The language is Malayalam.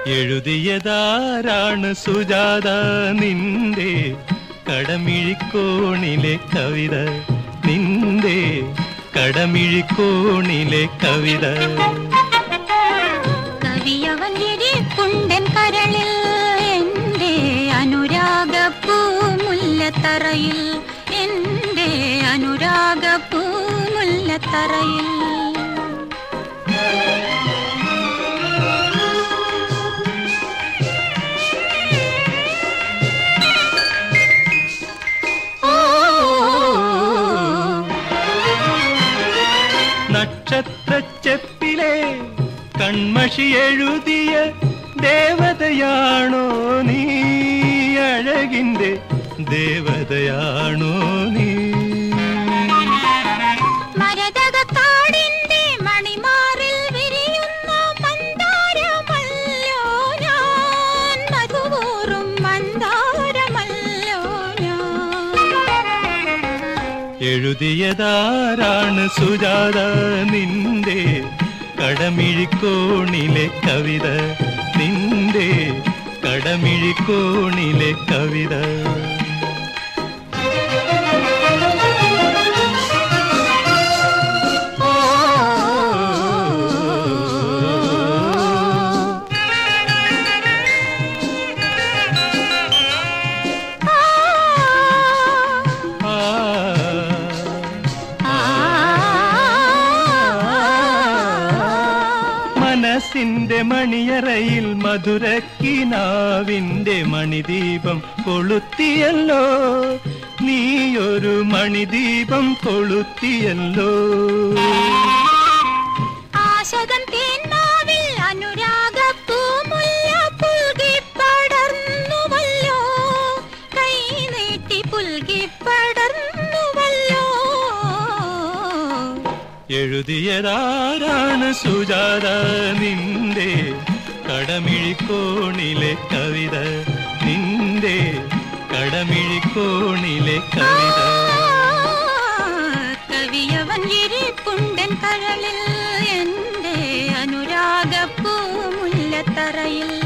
എഴുതിയതാരാണ് സുജാത നിന്റെ കടമിഴിക്കോണിലെ കവിത നിന്റെ കടമിഴിക്കോണിലെ കവിത കവിയവൻ കുണ്ടൻ കരളിൽ എന്റെ അനുരാഗപ്പൂ മുല്ലത്തറയിൽ എന്റെ അനുരാഗപ്പൂ മുല്ലത്തറയിൽ ഓ നക്ഷത്രച്ചെപ്പിലെ കൺമഷി എഴുതിയ ദേവതയാണോ നീ അഴകിന്റെ ദേവതയാണോ നീ മരതകക്കാടിന്റെ മണിമാറിൽ വിരിയുന്ന മന്ദാരമല്ലോ ഞാൻ മധുവൂറും മന്ദാരമല്ലോ ഞാൻ എഴുതിയതാരാണ് സുജാത നിന്റെ കടമിഴിക്കോണിലെ കവിത നിന്റെ കടമിഴിക്കോണിലെ കവിത ആ മനസ്സിന്റെ മണിയറയിൽ മധുരക്കിനാവിന്റെ മണിദീപം കൊളുത്തിയല്ലോ നീയൊരു മണിദീപം കൊളുത്തിയല്ലോ ആശകൻ തേന്മാവിൽ അനുരാഗപ്പൂമുല്ല പുൽകി പടർന്നുവല്ലോ കൈ നീട്ടി പുൽകി പടർന്നുവല്ലോ എഴുതിയതാരാണ് സുജാത നിന്റെ കടമിഴിക്കോണിലെ കവിത നിന്റെ കടമിഴിക്കോണിലെ കവിത കവിയവൻ ഇരിപ്പുണ്ടൻ കരളിൽ എന്റെ അനുരാഗപ്പൂ മുല്ലത്തറയിൽ